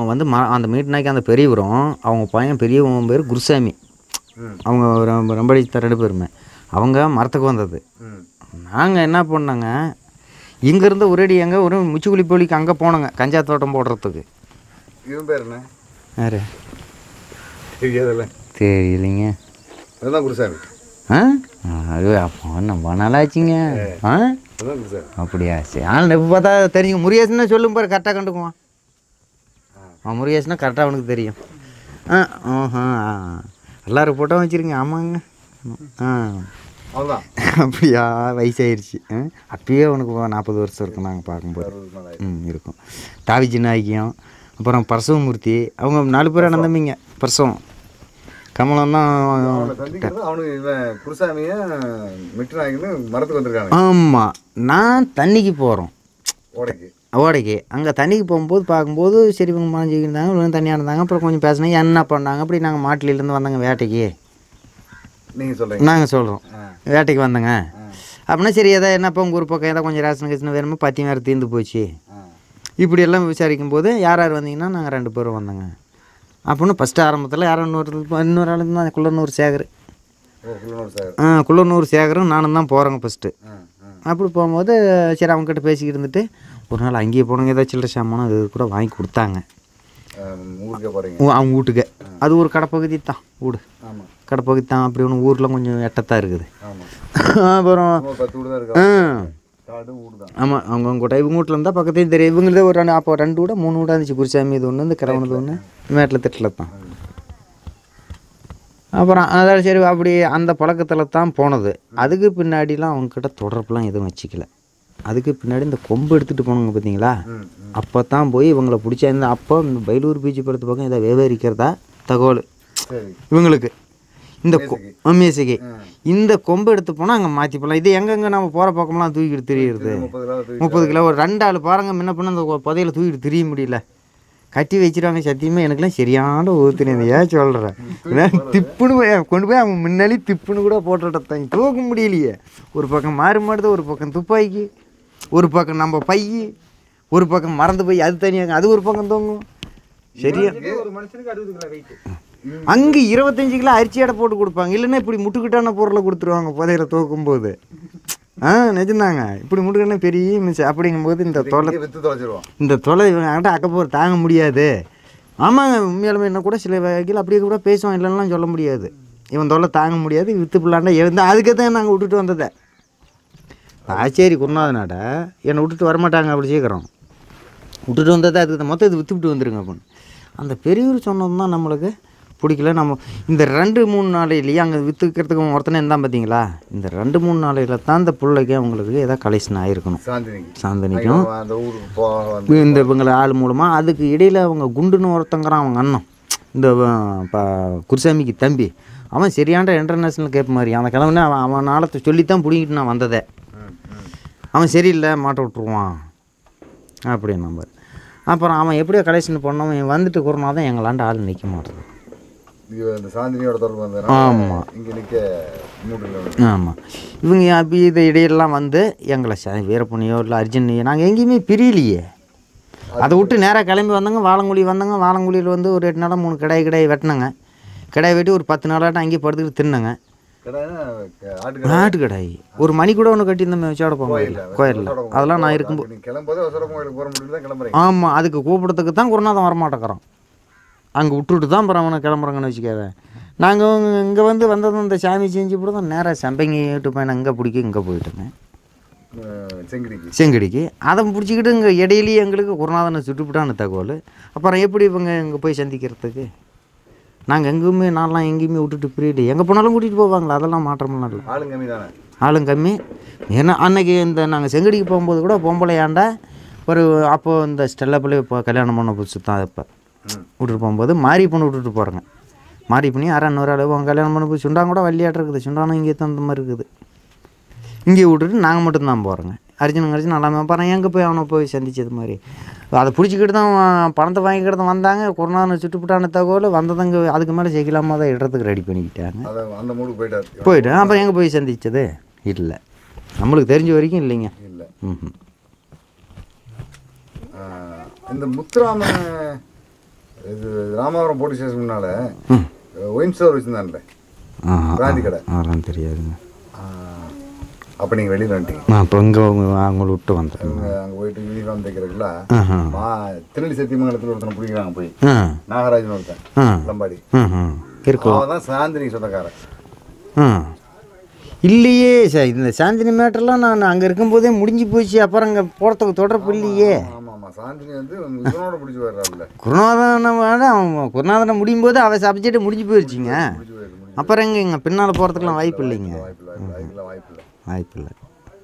வந்து ம அந்த மீட் நாய்க்கு அந்த பெரியவரும் அவங்க பையன் பெரியவன் பேர் குருசாமி ம் அவங்க ரொம்ப ரொம்படி ரெண்டு பேருமே அவங்க மரத்துக்கு வந்தது ம் நாங்கள் என்ன பண்ணோங்க இங்கேருந்து ஒரேடி எங்கே ஒரு முச்சுக்குழி போலிக்கு அங்கே போனோங்க கஞ்சா தோட்டம் போடுறதுக்கு இவன் பேர் என்ன யாரு தெரியாதுல்ல தெரியலைங்க அதுதான் குருசாமி ஆ அது அப்போ நம்ம நாளாச்சுங்க ஆ அதுதான் குருசாமி அப்படியா சரி ஆள் எப்போ பார்த்தா தெரியும் முருகேசன்னா சொல்லும் பாரு கரெக்டாக கண்டுக்குவான் ஆ முருகேசனா கரெக்டாக அவனுக்கு தெரியும் ஆ ஆஹா ஆ. எல்லாரும் ஃபோட்டோ வச்சுருங்க ஆமாங்க ஆ அவ்வளோதான் அப்படியா வயசாயிருச்சு ஆ? அப்பயே அவனுக்கு நாற்பது வருஷம் இருக்கும் நாங்கள் பார்க்கும்போது அறுபது நாள் ஆயிடுச்சு. ம் இருக்கும் தாவிஜி நாயக்கியம் அப்புறம் பரசவமூர்த்தி அவங்க நாலு பேர் அண்ணந்தம்பிங்க பரசவம் கமலம் தான் அவனை சந்திக்கிறது அவனுக்கு இவன் குருசாமியை மிட்டு நாய்க்குன்னு மரத்துக்கு வந்திருக்காங்க ஆமாம் நான் தண்ணிக்கு போகிறோம் ஓடைக்கு ஓடைக்கு அங்கே தண்ணிக்கு போகும்போது பார்க்கும்போது சரி இவங்க மாஞ்சிக்கிட்டு இருந்தாங்க இவங்க தனியாக இருந்தாங்க அப்புறம் கொஞ்சம் பேசினாங்க என்ன பண்ணாங்க அப்படி நாங்கள் மாட்டிலேருந்து வந்தோங்க வேட்டைக்கு நீங்கள் சொல்கிறீங்க நாங்கள் சொல்கிறோம் ஆ வேட்டைக்கு வந்தோங்க ஆ அப்படின்னா சரி எதாவது என்னப்பா உங்கள் ஊர் பக்கம் ஏதாவது கொஞ்சம் ரேஷன் கிச்சன் வேணுமோ பத்தியும் வேறு தீர்ந்து போச்சு ஆ இப்படி எல்லாம் விசாரிக்கும் போது யார் யார் வந்தீங்கன்னா நாங்கள் ரெண்டு பேரும் வந்தோங்க அப்படின்னு ஃபஸ்ட்டு ஆரம்பத்தில் யாரும் இன்னொரு இன்னொரு ஆளுங்க தான் குள்ளனூர் சேகர் ஓ குள்ளனூர் சார் ஆ குள்ளனூர் சேகரும் நானும் தான் போகிறோங்க ஃபஸ்ட்டு ஆ ஆ அப்படி போகும்போது சரி அவங்ககிட்ட பேசிக்கிட்டு இருந்துட்டு ஒரு நாள் அங்கேயே போனவங்க ஏதாவது சில்லறை சாமானம் அது கூட வாங்கி கொடுத்தாங்க ஆ, ஊருக்கே போகிறீங்க ஊ- அவங்க வீட்டுக்கு அது ஒரு கடைப்பகுதி தான் வீடு ஆமாம் கடைப்பகுதி தான் அப்படி ஒன்று ஊரில் கொஞ்சம் எட்டத்தான் இருக்குது ஆமாம் அப்புறம் ஒரு பத்து வீடு தான் ஆ இருக்கா காடு வீடு தான் ஆமாம் அவங்க அவங்க கூட இவங்க வீட்டில் இருந்தால் பக்கத்தையும் தெரியும் இவங்களதே ஒரு ரெண்டு அப்போ ரெண்டு வீட மூணு வீடாக இருந்துச்சு குருசாமி இது ஒன்று இந்த கிழவனது ஒன்று மேட்டில் திட்டில் தான் அப்புறம் அதான் சரி அப்படி அந்த பழக்கத்தில் தான் போனது அதுக்கு பின்னாடிலாம் அவங்கக்கிட்ட தொடர்புலாம் எதுவும் வச்சுக்கல அதுக்கு பின்னாடி இந்த கொம்பு எடுத்துகிட்டு போனவங்க பார்த்தீங்களா ம் ம் அப்போ தான் போய் இவங்களை பிடிச்ச இந்த அப்போ இந்த பைலூர் பீச்சு படத்து பக்கம் இதை விவரிக்கிறதா தகவல் சரி இவங்களுக்கு இந்த கொ- மீசைக்கு ஆ. இந்த கொம்பு எடுத்து போனால் அங்கே மாற்றி போகலாம் இது எங்கெங்கே நம்ம போகிற பக்கம்லாம் தூக்கிட்டு திரியிறது முப்பது கிலோ தூக்கி முப்பது கிலோ ஒரு ரெண்டு ஆள் பாருங்க முன்ன பண்ண அந்த புதையில தூக்கிட்டு திரிய முடியல கட்டி வச்சிருவாங்க சத்தியமாக எனக்குலாம் சரியான ஊத்துனேன் ஏன் சொல்கிறேன் திப்புன்னு போய் கொண்டு போய் அவங்க முன்னாடி திப்புன்னு கூட போட்டுட்டாங்க தூக்க முடியலையே ஒரு பக்கம் மாறு மாடுது ஒரு பக்கம் துப்பாக்கி ஒரு பக்கம் நம்ம பை ஒரு பக்கம் மறந்து போய் அது தனியாக அது ஒரு பக்கம் தூங்கும் சரியா ஒரு மனுஷனுக்கு அறுபது கிலோ வெயிட் அங்கே இருபத்தஞ்சு கிலோ அரிசி எடை போட்டு கொடுப்பாங்க இல்லைன்னா இப்படி முட்டுக்கிட்டான பொருளை கொடுத்துருவாங்க புதையில தூக்கும்போது ஆ நிஜம்தாங்க இப்படி முட்டுக்கிட்டா பெரிய மிஸ் அப்படிங்கும்போது இந்த தொலை இங்கே விற்று தொலைச்சிருவோம் இந்த தொலை இவங்கிட்ட அக்கப்போர் தாங்க முடியாது ஆமாங்க உண்மையாலுமே என்ன கூட சில வகையில் அப்படியே கூட பேசுவான் இல்லைன்னா சொல்ல முடியாது இவன் தொல்லை தாங்க முடியாது வித்து பிள்ளாண்டா எழுந்து அதுக்கு தான் நாங்கள் விட்டுட்டு வந்ததை ஆச்சேரி குருநாதனாட என்னை விட்டுட்டு வரமாட்டாங்க அப்படி சீக்கிரம் விட்டுட்டு வந்ததை அதுக்கு தான் மொத்தம் இது விற்றுவிட்டு வந்துருங்க அப்படின்னு அந்த பெரியவர் சொன்னது தான் நம்மளுக்கு பிடிக்கல நம்ம இந்த ரெண்டு மூணு நாளையிலேயே அங்கே விற்றுக்கிறதுக்கு ஒருத்தனே இருந்தான் பார்த்தீங்களா இந்த ரெண்டு மூணு நாளையில் தான் இந்த பிள்ளைக்கு அவங்களுக்கு ஏதாவது கலெக்ஷன் ஆகிருக்கணும் சாந்தினிக்கு சாந்தனிக்கும் அந்த ஊருக்கு போக வந்து இந்த இவங்களை ஆள் மூலமாக அதுக்கு இடையில் அவங்க குண்டுன்னு ஒருத்தங்கிறான் அவங்க அண்ணன் இந்த அஹ், ப குருசாமிக்கு தம்பி அவன் சரியான இன்டர்நேஷ்னல் கேப் மாதிரி அவன் கிளம்புனா அவன் அவன் நாளத்தை சொல்லித்தான் பிடிங்கிட்டு நான் வந்ததே ம் ம் அவன் சரியில்லை மாட்ட விட்ருவான் அப்படின்னு நம்பர் அப்புறம் அவன் எப்படியோ கலெக்ஷன் பண்ணவன் வந்துட்டு குறனாதான் எங்களாண்ட ஆள் நிற்க மாட்டேது இது அந்த சாந்தினியோட தொடர்பு வந்ததுனால ஆமா. இங்கே நிற்க மூட்டில் ஆமாம் இவங்க அப்படி இது இடையெல்லாம் வந்து எங்களை ச வீரப்பனையோ இல்லை அர்ஜுனையோ நாங்கள் எங்கேயுமே பிரியலையே அதை விட்டு நேராக கிளம்பி வந்தாங்க வாழங்குழி வந்தாங்க வாழங்குழியில் வந்து ஒரு எட்டு நாளாக மூணு கிடாய் கிடாய் வெட்டினாங்க கிடாய் வெட்டி ஒரு பத்து நாளாட்டம் அங்கேயே படுத்துக்கிட்டு தின்னாங்க கடைனா ஆட்டுக்கடை நாட்டு கிடாய் ஒரு மணி கூட ஒன்று கட்டியிருந்தோம் வச்சோட போங்க கோயிலில் அதெல்லாம் நான் இருக்கும்போது நீங்கள் கிளம்போதே வசரம் கோயிலுக்கு போகிற முடியும் தான் கிளம்புறீங்க ஆமாம் அதுக்கு கூப்பிடத்துக்கு தான் குருநாதம் வரமாட்டேங்கிறோம் அங்கே விட்டுட்டு தான் அப்புறம் அவனை கிளம்புறாங்கன்னு வச்சுக்காத நாங்கள் இங்கே வந்து வந்ததும் இந்த சாமி செஞ்சு போட்டு தான் நேராக சம்பங்கி வீட்டு பையனை இங்கே பிடிக்க இங்கே போயிட்டோங்க அஹ், செங்கிடிக்கு செங்கடிக்கு அதை பிடிச்சிக்கிட்டு இங்கே இடையிலேயே எங்களுக்கு குருநாதனை சுட்டுப்பிட்டான்னு தகவல் அப்புறம் எப்படி இவங்க இங்கே போய் சந்திக்கிறதுக்கு நாங்கள் எங்கேயுமே நான்லாம் எங்கேயுமே விட்டுட்டு பிரியல எங்கே போனாலும் கூட்டிகிட்டு போவாங்களா அதெல்லாம் மாற்றமெல்லாம் இல்லை ஆளுங்க கம்மி தானே ஆளும் கம்மி ஏன்னா அன்னைக்கு இந்த நாங்கள் செங்கடிக்கு போகும்போது கூட பொம்பளையாண்ட ஒரு அப்போது இந்த ஸ்டெல்லா பிள்ளை இப்போ கல்யாணம் பண்ண புதுசு தான் இப்போ ம் விட்டுட்டு போகும்போது மாரி பொண்ணு விட்டுட்டு போகிறேங்க மாரி பண்ணி அரை நூறு அளவு அவங்க கல்யாணம் பண்ண போய் சுண்டான் கூட வள்ளியாட்டம் இருக்குது சுண்டானம் இங்கே தான் அந்த மாதிரி இருக்குது இங்கே விட்டுட்டு நாங்கள் மட்டும்தான் போகிறோங்க அர்ஜுன் அர்ஜுன் எல்லாமே பாருங்க எங்கே போய் அவனை போய் சந்திச்சது மாதிரி அதை பிடிச்சிக்கிட்டு தான் அவன் பணத்தை வாங்கிக்கிட்டு தான் வந்தாங்க கொரோனா சுட்டுப்புட்டான தகவல் வந்ததங்க அதுக்கு மேலே செய்யலாமா தான் இடத்துக்கு ரெடி பண்ணிக்கிட்டாங்க அதை அந்த மூடுக்கு போயிட்டார் போயிட்டு அப்புறம் எங்கே போய் சந்திச்சது இல்லை நம்மளுக்கு தெரிஞ்ச வரைக்கும் இல்லைங்க இல்லை ம் இந்த முத்துராம இது ராமாவரம் போலீஸ் ஸ்டேஷன் முன்னால ஒயின் ஸ்டோர் வச்சுருந்தான்ல ஆஹா பிராந்தி கடை அதெல்லாம் தெரியாதுங்க அப்போ நீங்கள் வெளியில் வந்துட்டீங்க நான் இப்போ இங்கே அவங்கள விட்டு வந்துட்டேன் அங்கே போயிட்டு யூனிஃபார்ம் தைக்கிறதுக்குல ஆஹா மா திருநெல்வேலி சத்தியமங்கலத்தில் ஒருத்தனை பிடிக்கிறாங்க போய் ஆ நாகராஜன் ஒருத்தன் ஆ லம்பாடி ம் ம் இருக்கும் அவன் தான் சாந்தினி சொந்தக்காரன் ஆ இல்லையே சார் இந்த சாந்தினி மேட்டர்லாம் நான் அங்கே இருக்கும்போதே முடிஞ்சு போச்சு அப்புறம் அங்கே போகிறதுக்கு தொடர்பு இல்லையே ஆமாம் ஆமாம் சாந்தினி வந்து இவனோட பிடிச்சி வர்றாருல்ல குருநாதனை விட அவன் குருநாதனை முடியும் போது அவன் சப்ஜெக்ட் முடிஞ்சு போயிடுச்சிங்க பிடிச்சி போயிருக்கு முடிஞ்சு அப்புறம் எங்க இங்கே பின்னால் போகிறதுக்குலாம் வாய்ப்பு இல்லைங்க வாய்ப்பு இல்லை அதுக்கெல்லாம் வாய்ப்பு இல்லை வாய்ப்பு இல்லை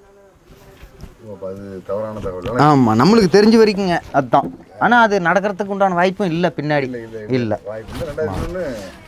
இப்போ அது தவறான தகவல் ஆமாம் நம்மளுக்கு தெரிஞ்ச வரைக்குங்க அதுதான் ஆனால் அது நடக்கிறதுக்கு உண்டான வாய்ப்பும் இல்லை பின்னாடி இல்லை வாய்ப்பு இல்லை ரெண்டாயிரத்தி ஒன்று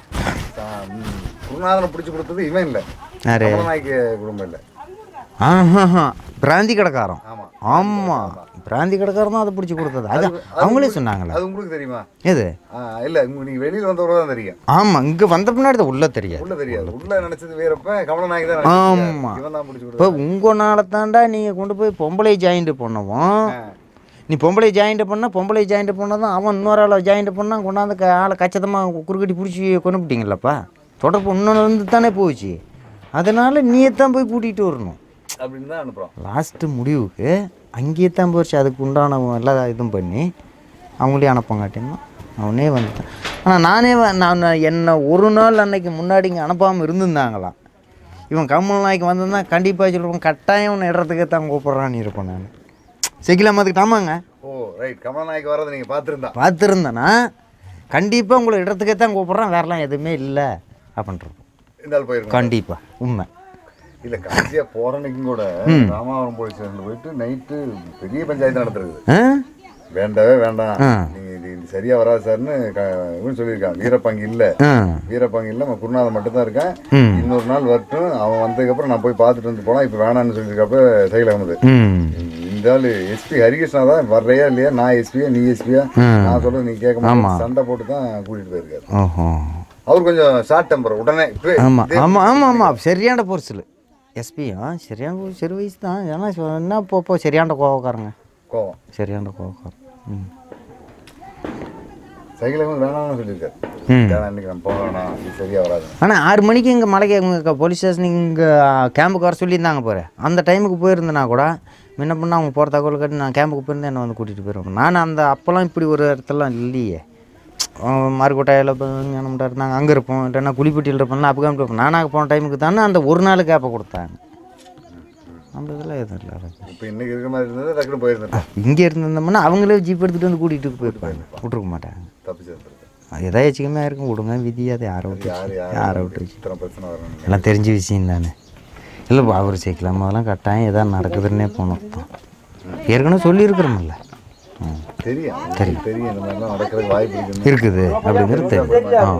குருநாதனை பிடிச்சி கொடுத்தது இவன் இல்லை யாரு நாய்க்கு குடும்பம் இல்லை ஆஹா பிராந்தி கடைக்காரன் ஆமாம் ஆமாம் பிராந்தி கடைக்காரன் தான் அதை பிடிச்சி கொடுத்தது அது அவங்களே சொன்னாங்களே அது உங்களுக்கு தெரியுமா எது ஆ இல்லை நீங்கள் வெளியில் வந்தவரை தான் தெரியும் ஆமாம் இங்கே வந்த பின்னாடி தான் உள்ளே தெரியாது உள்ள தெரியாது உள்ள நினைச்சது வேறப்ப கமலநாயகி தான் நினைச்சிருக்காரு. ஆமா. இவன் தான் பிடிச்சி இப்போ கொடுத்தது உங்களால தாண்டா நீங்கள் கொண்டு போய் பொம்பளை ஜாயிண்ட் பண்ணவும் நீ பொம்பளை ஜாயிண்ட் பண்ண பொம்பளை ஜாயிண்ட் பண்ணதும் அவன் இன்னொரு ஆளை ஜாயிண்ட் பண்ணால் கொண்டாந்து க ஆளை கச்சிதமாக குறுக்கட்டி பிடிச்சி கொண்டு விட்டீங்களப்பா தொடர்பு இன்னொன்று தானே போச்சு அதனால் நீயே தான் போய் கூட்டிகிட்டு வரணும் அப்படின்னு தான் அனுப்புகிறோம் லாஸ்ட்டு முடிவுக்கு அங்கேயே தான் போச்சு அதுக்கு உண்டான எல்லா இதுவும் பண்ணி அவங்களே அனுப்பங்காட்டினா அவனே வந்துட்டான் ஆனால் நானே வ- நான் என்னை ஒரு நாள் அன்னைக்கு முன்னாடி இங்கே அனுப்பாமல் இருந்திருந்தாங்களாம் இவன் கம்மல் நாய்க்கு வந்திருந்தா கண்டிப்பாக சொல்லுவேன் கட்டாயம் உன்னை இடத்துக்கே தான் கூப்பிட்றான்னு இருப்பேன் நான் செக்கிலாமத்துக்கு ஆமாங்க ஓ ரைட் கமலநாயகி வர்றதை நீங்கள் பார்த்துருந்தா பார்த்துருந்தேன்னா கண்டிப்பாக உங்களை இடத்துக்கே தான் கூப்பிட்றான் வேறலாம் எதுவுமே இல்லை அப்படின்றது இந்த ஆள் போயிருக்கோம் கண்டிப்பாக உண்மை இல்லை கடைசியாக போகிறனைக்கும் கூட ராமாவரம் போலீஸ் ஸ்டேஷனில் போயிட்டு நைட்டு பெரிய பஞ்சாயத்து நடத்துறது ஆ வேண்டவே வேண்டாம் ஆ. நீங்க இது இது சரியா வராது சார்னு க- இவன் சொல்லியிருக்கான் வீரப்பங்கு இல்ல ஆ வீரப்பங்கு இல்ல நம்ம குருநாதன் மட்டும் தான் இருக்கேன் ம் இன்னொரு நாள் வரட்டும் அவன் வந்ததுக்கப்புறம் நான் போய் பார்த்துட்டு வந்து போலாம் இப்போ வேணாம்னு சொல்லியிருக்கப்ப சைக்கிள் அகமது ம் இந்த ஆளு எஸ்பி ஹரிகிருஷ்ணா தான் வர்றையா இல்லையா நான் எஸ்பியா நீ எஸ்பியா ம். நான் சொல்றது நீ கேட்க மாட்டேன் சண்டை போட்டு தான் கூட்டிட்டு போயிருக்காரு ஓஹோ அவர் கொஞ்சம் ஷார்ட் டெம்பர் உடனே இப்பவே ஆமாம் ஆமாம் ஆமாம் ஆமாம் சரியான பொருசல் எஸ்பியும் சரியான பொருள் சிறு வயசு தான் ஏன்னா சொ- என்ன இப்போ இப்போ சரியான கோவக்காரங்க கோவம் சரியான கோவக்காரன் ம் சைக்கிள் அகமது வேணாம்னு சொல்லியிருக்காரு ம் வேணாம் இன்னைக்கு நம்ம போக வேணாம் இது சரியா வராது ஆனால் ஆறு மணிக்கு இங்கே மலைக்கு இங்கே போலீஸ் ஸ்டேஷன் இங்கே கேம்புக்கு வர சொல்லியிருந்தாங்க பாரு அந்த டைமுக்கு போயிருந்தேனா கூட முன்ன பண்ண அவங்க போகிற தகவல் கட்டி நான் கேம்புக்கு போயிருந்தேன் என்னை வந்து கூட்டிகிட்டு போயிருவேன் நான் அந்த அப்போல்லாம் இப்படி ஒரு இடத்துலாம் இல்லையே மறுக்கோட்டையில் ஞானம்டா இருந்தாங்க அங்கே இருப்போம் இல்லைன்னா குளிப்பட்டியில் இருப்போம்ல அப்போ கேம்பு இருப்போம் நானாக போன டைமுக்கு தானே அந்த ஒரு நாள் கேப்பை கொடுத்தாங்க அந்த இதெல்லாம் எதுவும் இல்லை இப்போ இன்னைக்கு இருக்கிற மாதிரி இருந்தது டக்குனு போயிருந்தேன் இங்கே இருந்திருந்தோம்னா அவங்களே ஜீப் எடுத்துகிட்டு வந்து கூட்டிகிட்டு போயிருப்பாங்க விட்ருக்க மாட்டாங்க தப்பிச்சு வந்துருக்கேன் எதாவது எச்சிக்கமே இருக்கும் விடுங்க விதி அதை யாரை விட்டு யார் யார் யாரை விட்டுருச்சு இத்தனை பிரச்சனை வரணும் எல்லாம் தெரிஞ்ச விஷயம் தானே இல்லை அவர் சேர்க்கலாம் அதெல்லாம் கட்டாயம் எதாவது நடக்குதுன்னே போனோம் ஏற்கனவே சொல்லியிருக்கிறோம்ல ம் தெரியும் தெரியும் தெரியும் இந்த மாதிரிலாம் நடக்கிறதுக்கு வாய்ப்பு இருக்குன்னு இருக்குது அப்படிங்கிறது தெரியும் ஆ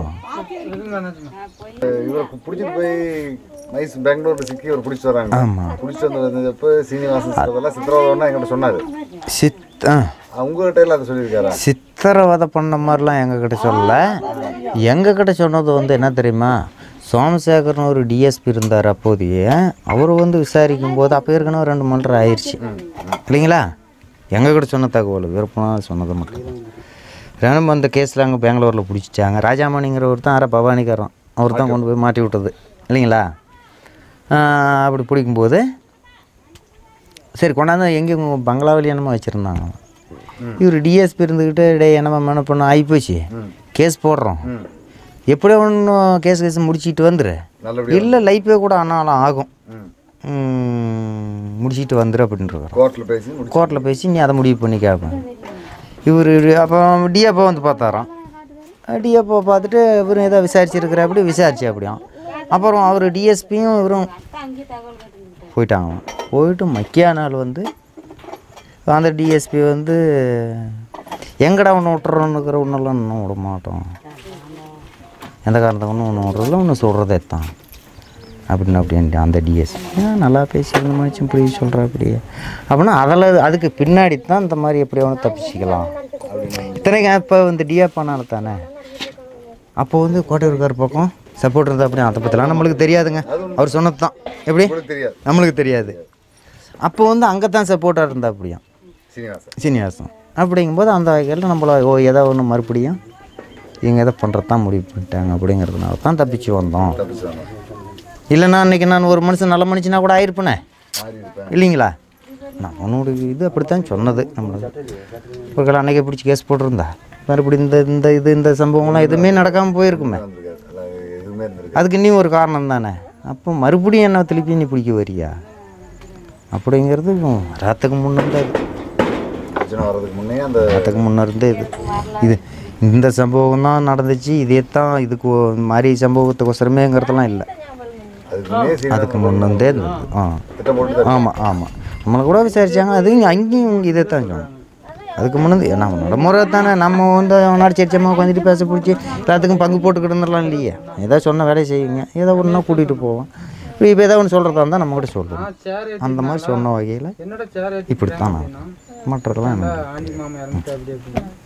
இவரை பிடிச்சிட்டு போய் நைஸ் பெங்களூர்ல சிக்கி இவர் பிடிச்சி வராங்க ஆமாம் பிடிச்சி வந்தப்போ சீனிவாசன் சித்தரெல்லாம் சித்திரவதம்னா என்கிட்ட சொன்னாரு சித் ஆ உங்ககிட்ட எல்லாம் அதை சொல்லியிருக்காரா சித்திரவதை பண்ண மாதிரிலாம் எங்ககிட்ட சொல்லலை எங்ககிட்ட சொன்னது வந்து என்ன தெரியுமா சோமசேகர்னு ஒரு டிஎஸ்பி இருந்தார் அப்போதையே அவர் வந்து விசாரிக்கும் போது அப்போ ஏற்கனவே ரெண்டு மணி ஆயிடுச்சு இல்லைங்களா எங்ககிட்ட சொன்ன தகவல் விருப்பம் சொன்னது மட்டும் ரெண்டும் அந்த கேஸில் அங்கே பெங்களூரில் பிடிச்சிட்டாங்க ராஜாமணிங்கிறவர் தான் யாரா பவானிக்காரன் அவர் தான் கொண்டு போய் மாட்டி விட்டது இல்லைங்களா ஆஹ் அப்படி பிடிக்கும்போது சரி கொண்டாந்து எங்கே பங்களாவில என்னமோ வச்சுருந்தாங்க இவர் டிஎஸ்பி இருந்துக்கிட்டு டே என்னம்மா என்ன பண்ண ஆகிப்போச்சு கேஸ் போடுறோம் எப்படியோ ஒன்று கேஸ் கேஸ் முடிச்சிட்டு வந்துரு நல்லபடியா இல்லை லைஃபே கூட ஆனாலும் ஆகும் ம் ம், முடிச்சிட்டு வந்துரு அப்படின்ட்டு கோர்ட்டில் பேசி முடிச்சு கோர்ட்டில் பேசி நீ அதை முடிவு பண்ணி கேட்பேன் இவர் அப்போ டிஎப்போ வந்து பார்த்தாராம் டிஎப்போ பார்த்துட்டு இவரும் ஏதோ விசாரிச்சிருக்கிற அப்படி விசாரிச்சு அப்படியும் அப்புறம் அவர் டிஎஸ்பியும் இவரும் போயிட்டாங்க போயிட்டு மக்கியா நாள் வந்து அந்த டிஎஸ்பி வந்து எங்கடா ஒன்று விட்டுறோன்னுக்கிற ஒன்றெல்லாம் இன்னும் விட மாட்டோம் எந்த காரணத்தை ஒன்றும் ஒன்று விட்றதில்ல ஒன்று சொல்கிறதே தான் அப்படின்னு அப்படின்ட்டு அந்த டிஎஸ்பி நல்லா பேசியிருந்த மனுஷன் இப்படி சொல்கிற அப்படியே அப்படின்னா அதில் அதுக்கு பின்னாடி தான் இந்த மாதிரி எப்படி ஒன்று தப்பிச்சிக்கலாம் இத்தனைக்கு இப்போ வந்து டிஎப் பண்ணால தானே அப்போ வந்து கோட்டையூர்கார் பக்கம் சப்போர்ட் இருந்தால் அப்படி அதை பற்றிலாம் நம்மளுக்கு தெரியாதுங்க அவர் சொன்னது தான் எப்படி உங்களுக்கு தெரியாது நம்மளுக்கு தெரியாது அப்போ வந்து அங்கே தான் சப்போர்ட்டாக இருந்தா அப்படியும் சீனிவாசன் சீனிவாசன் அப்படிங்கும்போது அந்த வகையில் நம்மள ஓ ஏதோ ஒன்று மறுபடியும் இவங்க எதை பண்ணுறது தான் முடிவு பண்ணிட்டாங்க அப்படிங்கிறதுனால தான் தப்பிச்சு வந்தோம் தப்பிச்சாங்க இல்லைன்னா அன்றைக்கி நான் ஒரு மனுஷன் நல்ல மனுஷனா கூட ஆயிருப்பேனே மாறி இருப்பேன் இல்லைங்களா நான் உன்னோட இது அப்படித்தான் சொன்னது நம்மளுக்கு ஒரு அன்னைக்கு பிடிச்சி கேஸ் போட்டிருந்தா மறுபடி இந்த இந்த இது இந்த சம்பவம்லாம் எதுவுமே நடக்காமல் போயிருக்குமே இருந்திருக்காது அதான் எதுவுமே இருந்திருக்கு அதுக்கு நீ ஒரு காரணம் தானே அப்போ மறுபடியும் என்ன திருப்பி நீ பிடிக்க வரியா அப்படிங்கிறது ராத்துக்கு முன்னே இது பிரச்சனை வர்றதுக்கு முன்னே அந்த அதுக்கு முன்னே இருந்தே இது இது இந்த சம்பவம் தான் நடந்துச்சு இதே தான் இதுக்கு ஒ- இந்த மாதிரி சம்பவத்துக்கோசரமேங்கிறதெல்லாம் இல்லை அதுக்கு முன்னே சீனா அதுக்கு முன்னே இருந்தது ஆ திட்டம் போட்டு தான் ஆமாம் ஆமாம் நம்மளை கூட விசாரிச்சாங்க அது இங்க- அங்கேயும் இங்கே இதே தான் சொன்னோம் அதுக்கு முன்னே நம்ம நடைமுறை தானே நம்ம வந்து அவனாடி சர்ச்சமாக உட்காந்துட்டு பேச பிடிச்சி எல்லாத்துக்கும் பங்கு போட்டுக்கிட்டுலாம் இல்லையே ஏதோ சொன்ன வேலையை செய்யுங்க ஏதோ ஒன்றா கூட்டிகிட்டு போவோம் இப்போ இப்போ ஏதோ ஒன்று சொல்கிறதா இருந்தால் நம்ம கூட சொல்லுவோம் சேர் அந்த மாதிரி சொன்ன வகையில் என்னோட சேர் இப்படித்தான் நான் மற்றதெல்லாம் எனக்கு ஆண்டி மாமா இறந்துட்டு அப்படி அப்படின்னு